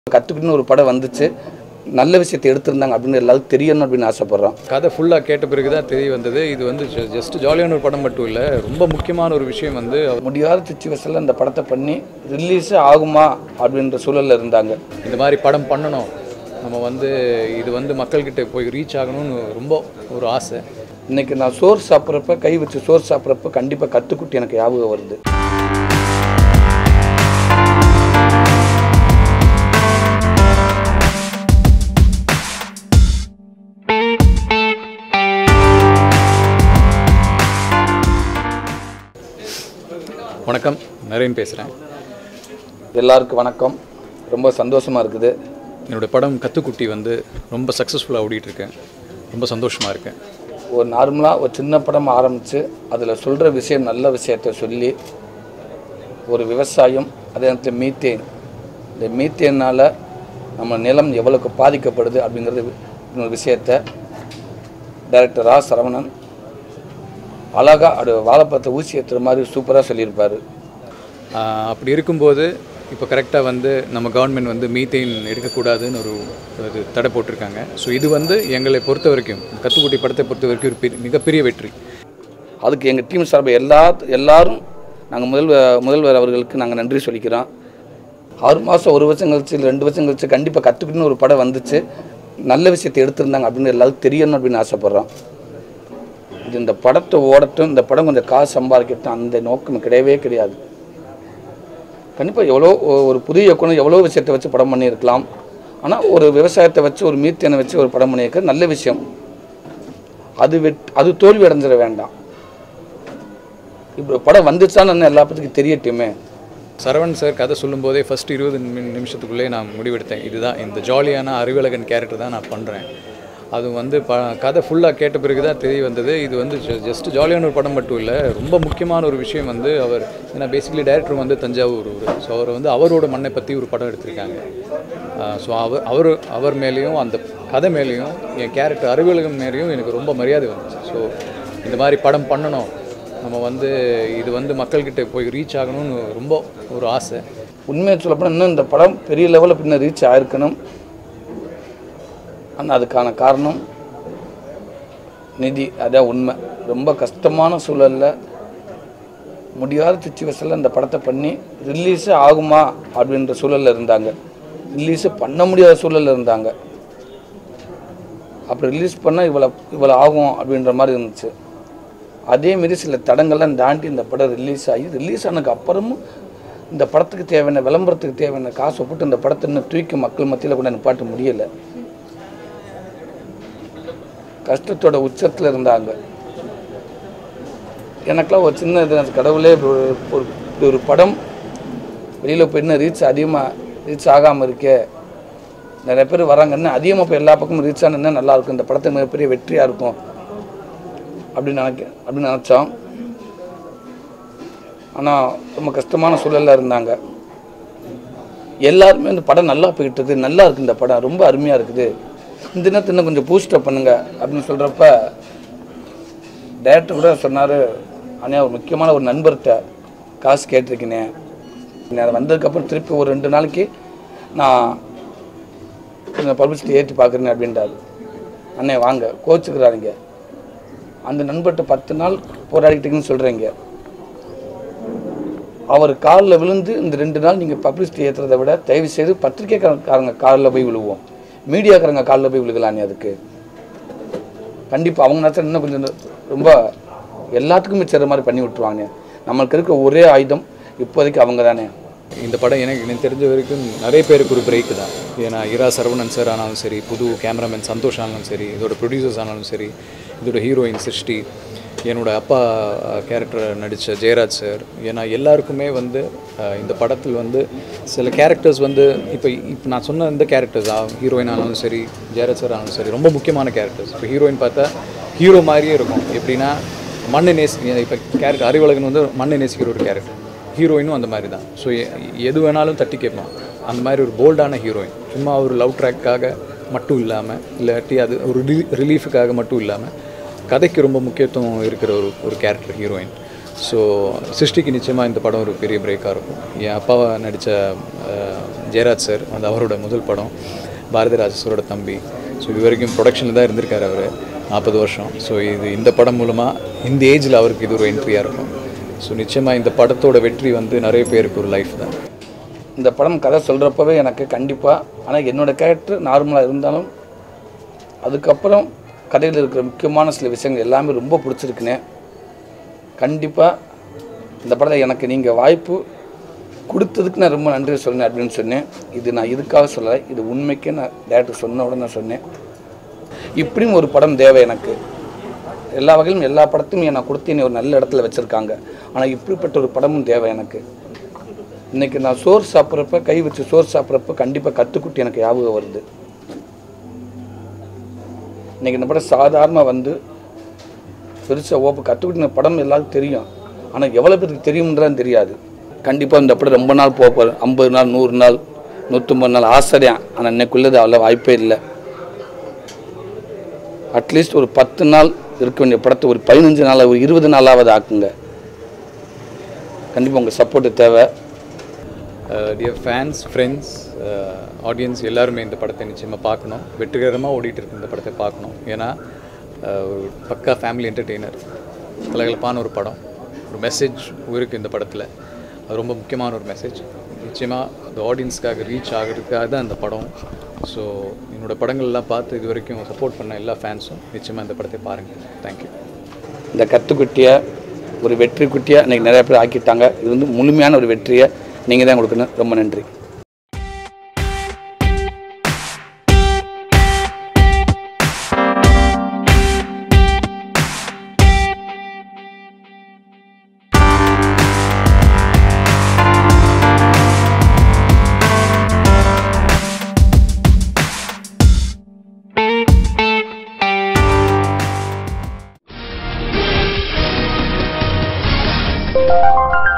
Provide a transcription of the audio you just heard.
கற்றுக்கணும்னு ஒரு படம் வந்துச்சு நல்ல விஷயத்தை எடுத்திருந்தாங்க அப்படின்னு எல்லாருக்கும் தெரியணும் அப்படின்னு ஆசைப்பட்றோம் கதை ஃபுல்லாக கேட்ட பிறகு தான் தெரிய வந்தது இது வந்து ஜஸ்ட் ஜாலியான ஒரு படம் மட்டும் இல்லை ரொம்ப முக்கியமான ஒரு விஷயம் வந்து அவர் முடியாத சுச்சுவேஷனில் இந்த படத்தை பண்ணி ரிலீஸே ஆகுமா அப்படின்ற சூழலில் இருந்தாங்க இந்த மாதிரி படம் பண்ணணும் நம்ம வந்து இது வந்து மக்கள்கிட்ட போய் ரீச் ஆகணும்னு ரொம்ப ஒரு ஆசை இன்னைக்கு நான் சோறு சாப்பிட்றப்ப கை வச்சு சோறு சாப்பிட்றப்ப கண்டிப்பாக கற்றுக்குட்டி எனக்கு ஞாபகம் வருது வணக்கம் நரேன் பேசுகிறேன் எல்லாருக்கும் வணக்கம் ரொம்ப சந்தோஷமாக இருக்குது என்னோட படம் கத்துக்குட்டி வந்து ரொம்ப சக்ஸஸ்ஃபுல்லாக ஓடிட்டுருக்கேன் ரொம்ப சந்தோஷமாக இருக்கேன் ஒரு நார்மலாக ஒரு சின்ன படம் ஆரம்பித்து அதில் சொல்கிற விஷயம் நல்ல விஷயத்தை சொல்லி ஒரு விவசாயம் அதே நேரத்தில் மீத்தேன் இந்த மீத்தேனால் நம்ம நிலம் எவ்வளோக்கு பாதிக்கப்படுது அப்படிங்கிறது ஒரு விஷயத்தை டைரக்டர் ரா சரவணன் அழகாக அது வாழைப்பழத்தை ஊசி ஏற்றுற மாதிரி சூப்பராக சொல்லியிருப்பார் ஆஹ் அப்படி இருக்கும்போது இப்போ கரெக்டாக வந்து நம்ம கவர்மெண்ட் வந்து மீத்தேன் எடுக்கக்கூடாதுன்னு ஒரு இது தடை போட்டிருக்காங்க ஸோ இது வந்து எங்களை பொறுத்த வரைக்கும் கத்துக்குட்டி படத்தை பொறுத்த வரைக்கும் ஒரு பெரிய மிகப்பெரிய வெற்றி அதுக்கு எங்கள் டீம் சார்பாக எல்லா எல்லாரும் நாங்கள் முதல்வர் முதல்வர் அவர்களுக்கு நாங்கள் நன்றி சொல்லிக்கிறோம் ஆறு மாதம் ஒரு வருஷம் கழிச்சு இல்லை ரெண்டு வருஷம் கழிச்சு கண்டிப்பாக கற்றுக்கணும்னு ஒரு படம் வந்துச்சு நல்ல விஷயத்தை எடுத்திருந்தாங்க அப்படின்னு எல்லாருக்கும் தெரியணும் அப்படின்னு ஆசைப்பட்றோம் இது இந்த படத்தை ஓடட்டும் இந்த படம் கொஞ்சம் காசு சம்பாதிக்கட்டும் அந்த நோக்கம் கிடையவே கிடையாது கண்டிப்பாக எவ்வளோ ஒ- ஒரு புதிய இயக்குனர் எவ்வளோ விஷயத்தை வச்சு படம் பண்ணியிருக்கலாம் ஆனால் ஒரு விவசாயத்தை வச்சு ஒரு மீத்தேனை வச்சு ஒரு படம் பண்ணியிருக்க நல்ல விஷயம் அது வெட் அது தோல்வி அடைஞ்சிட வேண்டாம் இப்போ படம் வந்துச்சான்னு எல்லா பற்றிக்கும் தெரியட்டுமே சரவண் சார் கதை சொல்லும்போதே ஃபர்ஸ்ட் இருபது நிமி- நிமிஷத்துக்குள்ளே நான் முடிவெடுத்தேன் இதுதான் இந்த ஜாலியான அறிவழகன் கேரக்டர் தான் நான் பண்ணுறேன் அது வந்து ப கதை ஃபுல்லாக கேட்ட பிறகு தான் தெரிய வந்தது இது வந்து ஜஸ்ட் ஜாலியான ஒரு படம் மட்டும் இல்லை ரொம்ப முக்கியமான ஒரு விஷயம் வந்து அவர் ஏன்னா பேசிக்கலி டைரக்டர் வந்து தஞ்சாவூர் ஸோ அவர் வந்து அவரோட மண்ணை பற்றி ஒரு படம் எடுத்திருக்காங்க ஸோ அவர் அவர் அவர் மேலேயும் அந்த கதை மேலேயும் என் கேரக்டர் அறிவழகன் மேலேயும் எனக்கு ரொம்ப மரியாதை வந்துச்சு ஸோ இந்த மாதிரி படம் பண்ணணும் நம்ம வந்து இது வந்து மக்கள்கிட்ட போய் ரீச் ஆகணும்னு ரொம்ப ஒரு ஆசை உண்மையை சொல்லப்போனால் இன்னும் இந்த படம் பெரிய லெவலில் பின்ன ரீச் ஆயிருக்கணும் ஆனால் அதுக்கான காரணம் நிதி அதான் உண்மை ரொம்ப கஷ்டமான சூழலில் முடியாத சுச்சுவேஷனில் இந்த படத்தை பண்ணி ரிலீஸே ஆகுமா அப்படின்ற சூழலில் இருந்தாங்க ரிலீஸே பண்ண முடியாத சூழலில் இருந்தாங்க அப்படி ரிலீஸ் பண்ணால் இவ்வளோ இவ்வளோ ஆகும் அப்படின்ற மாதிரி இருந்துச்சு அதேமாரி சில தடங்கள்லாம் தாண்டி இந்த படம் ரிலீஸ் ஆகி ரிலீஸ் ஆனதுக்கு அப்புறமும் இந்த படத்துக்கு தேவையான விளம்பரத்துக்கு தேவையான காசை போட்டு இந்த படத்தை இன்னும் தூக்கி மக்கள் மத்தியில் கூட நிப்பாட்ட முடியலை கஷ்டத்தோட உச்சத்தில் இருந்தாங்க எனக்கெல்லாம் ஒரு சின்ன இது கடவுளே இப்படி ஒரு ஒரு இப்படி ஒரு படம் வெளியில் போய் இன்னும் ரீச் அதிகமாக ரீச் ஆகாமல் இருக்கே நிறைய பேர் வராங்க இன்னும் அதிகமாக இப்போ எல்லா பக்கமும் ரீச் ஆனால் இன்னும் நல்லா இருக்கும் இந்த படத்தை மிகப்பெரிய வெற்றியாக இருக்கும் அப்படின்னு நினைக்க அப்படின்னு நினச்சோம் ஆனால் ரொம்ப கஷ்டமான சூழலில் இருந்தாங்க எல்லாருமே இந்த படம் நல்லா போயிட்டு இருக்குது நல்லா இருக்குது இந்த படம் ரொம்ப அருமையாக இருக்குது இந்த நேரத்தை இன்னும் கொஞ்சம் பூஸ்டப் பண்ணுங்க அப்படின்னு சொல்கிறப்ப டேரக்டர் கூட சொன்னார் ஆனால் ஒரு முக்கியமான ஒரு நண்பர்கிட்ட காசு கேட்டிருக்கேனே நான் வந்ததுக்கப்புறம் திருப்பி ஒரு ரெண்டு நாளைக்கு நான் கொஞ்சம் பப்ளிசிட்டி ஏற்றி பார்க்குறேன் அப்படின்றாரு அண்ணே வாங்க கோச்சுக்கிறாருங்க அந்த நண்பர்கிட்ட பத்து நாள் போராடிக்கிட்டீங்கன்னு சொல்கிறீங்க அவர் காலில் விழுந்து இந்த ரெண்டு நாள் நீங்கள் பப்ளிசிட்டி ஏற்றுறதை விட தயவு செய்து பத்திரிக்கைக்காரங்க காலில் போய் விழுவோம் மீடியாக்காரங்க காலில் போய் விழுகலானே அதுக்கு கண்டிப்பாக அவங்க நேரத்தில் இன்னும் கொஞ்சம் ரொம்ப எல்லாத்துக்குமே சேர்ற மாதிரி பண்ணி விட்டுருவாங்க நம்மளுக்கு இருக்க ஒரே ஆயுதம் இப்போதைக்கு அவங்க தானே இந்த படம் எனக்கு எனக்கு தெரிஞ்ச வரைக்கும் நிறைய பேருக்கு ஒரு பிரேக் தான் ஏன்னா இரா சரவணன் சார் ஆனாலும் சரி புது கேமராமேன் சந்தோஷ் ஆனாலும் சரி இதோட ப்ரொடியூசர்ஸ் ஆனாலும் சரி இதோட ஹீரோயின் சிருஷ்டி என்னோட அப்பா கேரக்டர் நடித்த ஜெயராஜ் சார் ஏன்னா எல்லாருக்குமே வந்து அஹ், இந்த படத்தில் வந்து சில கேரக்டர்ஸ் வந்து இப்போ இப்போ நான் சொன்ன இந்த கேரக்டர்ஸ் ஹீரோயின் ஆனாலும் சரி ஜெயராஜ் சார் ஆனாலும் சரி ரொம்ப முக்கியமான கேரக்டர்ஸ் இப்போ ஹீரோயின் பார்த்தா ஹீரோ மாதிரியே இருக்கும் எப்படின்னா மண்ணை நேசி இப்போ கேரக்டர் அறிவழகன் வந்து மண்ணை நேசிக்கிற ஒரு கேரக்டர் ஹீரோயினும் அந்த மாதிரி தான் ஸோ எது வேணாலும் தட்டி கேட்பான் அந்த மாதிரி ஒரு போல்டான ஹீரோயின் சும்மா ஒரு லவ் ட்ராக்காக மட்டும் இல்லாமல் இல்லாட்டி அது ஒரு ரிலீஃபுக்காக மட்டும் இல்லாமல் கதைக்கு ரொம்ப முக்கியத்துவம் இருக்கிற ஒரு ஒரு கேரக்டர் ஹீரோயின் ஸோ சிருஷ்டிக்கு நிச்சயமாக இந்த படம் ஒரு பெரிய பிரேக்காக இருக்கும் என் அப்பாவை நடித்த ஜெயராஜ் சார் அது அவரோட முதல் படம் பாரதி ராஜேஸ்வரோட தம்பி ஸோ இது வரைக்கும் ப்ரொடக்ஷனில் தான் இருந்திருக்காரு அவர் நாற்பது வருஷம் ஸோ இது இந்த படம் மூலமாக இந்த ஏஜில் அவருக்கு இது ஒரு என்ட்ரியாக இருக்கும் ஸோ நிச்சயமாக இந்த படத்தோட வெற்றி வந்து நிறைய பேருக்கு ஒரு லைஃப் தான் இந்த படம் கதை சொல்கிறப்பவே எனக்கு கண்டிப்பாக ஆனால் என்னோடய கேரக்டர் நார்மலாக இருந்தாலும் அதுக்கப்புறம் கதையில் இருக்கிற முக்கியமான சில விஷயங்கள் எல்லாமே ரொம்ப பிடிச்சிருக்குனே கண்டிப்பாக இந்த படத்தை எனக்கு நீங்கள் வாய்ப்பு கொடுத்ததுக்கு நான் ரொம்ப நன்றி சொன்னேன் அப்படின்னு சொன்னேன் இது நான் இதுக்காக சொல்லலை இது உண்மைக்கே நான் டேரக்டர் சொன்ன உடனே நான் சொன்னேன் இப்படியும் ஒரு படம் தேவை எனக்கு எல்லா வகையிலும் எல்லா படத்தையும் என்னை கொடுத்து என்னை ஒரு நல்ல இடத்துல வச்சுருக்காங்க ஆனால் இப்படிப்பட்ட ஒரு படமும் தேவை எனக்கு இன்னைக்கு நான் சோறு சாப்பிட்றப்ப கை வச்சு சோறு சாப்பிட்றப்ப கண்டிப்பாக கத்துக்குட்டி எனக்கு ஞாபகம் வருது இன்னைக்கு இந்த படம் சாதாரணமாக வந்து பெருசாக ஓப்ப கற்றுக்கிட்டு இந்த படம் எல்லாருக்கும் தெரியும் ஆனால் எவ்வளோ பேருக்கு தெரியும்ன்றது தெரியாது கண்டிப்பாக இந்த படம் ரொம்ப நாள் போப்பார் ஐம்பது நாள் நூறு நாள் நூற்றம்பது நாள் ஆசைதான் ஆனால் இன்னைக்குள்ளது அவ்வளோ வாய்ப்பே இல்லை அட்லீஸ்ட் ஒரு பத்து நாள் இருக்க வேண்டிய படத்தை ஒரு பதினஞ்சு நாள் ஒரு இருபது நாளாவது ஆக்குங்க கண்டிப்பாக உங்கள் சப்போர்ட்டு தேவை டியர் ஃபேன்ஸ் ஃப்ரெண்ட்ஸ் ஆடியன்ஸ் எல்லாருமே இந்த படத்தை நிச்சயமாக பார்க்கணும் வெற்றிகரமாக ஓடிட்டு இருக்கு இந்த படத்தை பார்க்கணும் ஏன்னா அஹ், ஒரு பக்கா ஃபேமிலி என்டர்டெய்னர் கலகலப்பான ஒரு படம் ஒரு மெசேஜ் இருக்குது இந்த படத்தில் அது ரொம்ப முக்கியமான ஒரு மெசேஜ் நிச்சயமாக அந்த ஆடியன்ஸ்க்காக ரீச் ஆகிறதுக்காக தான் இந்த படம் ஸோ என்னோட படங்கள்லாம் பார்த்து இது வரைக்கும் சப்போர்ட் பண்ண எல்லா ஃபேன்ஸும் நிச்சயமாக இந்த படத்தை பாருங்கள் தேங்க்யூ இந்த கத்துக்குட்டியை ஒரு வெற்றி குட்டியாக இன்றைக்கி நிறைய பேர் ஆக்கிட்டாங்க இது வந்து முழுமையான ஒரு வெற்றியை நீங்கள் தான் கொடுக்கணும் ரொம்ப நன்றி Thank you.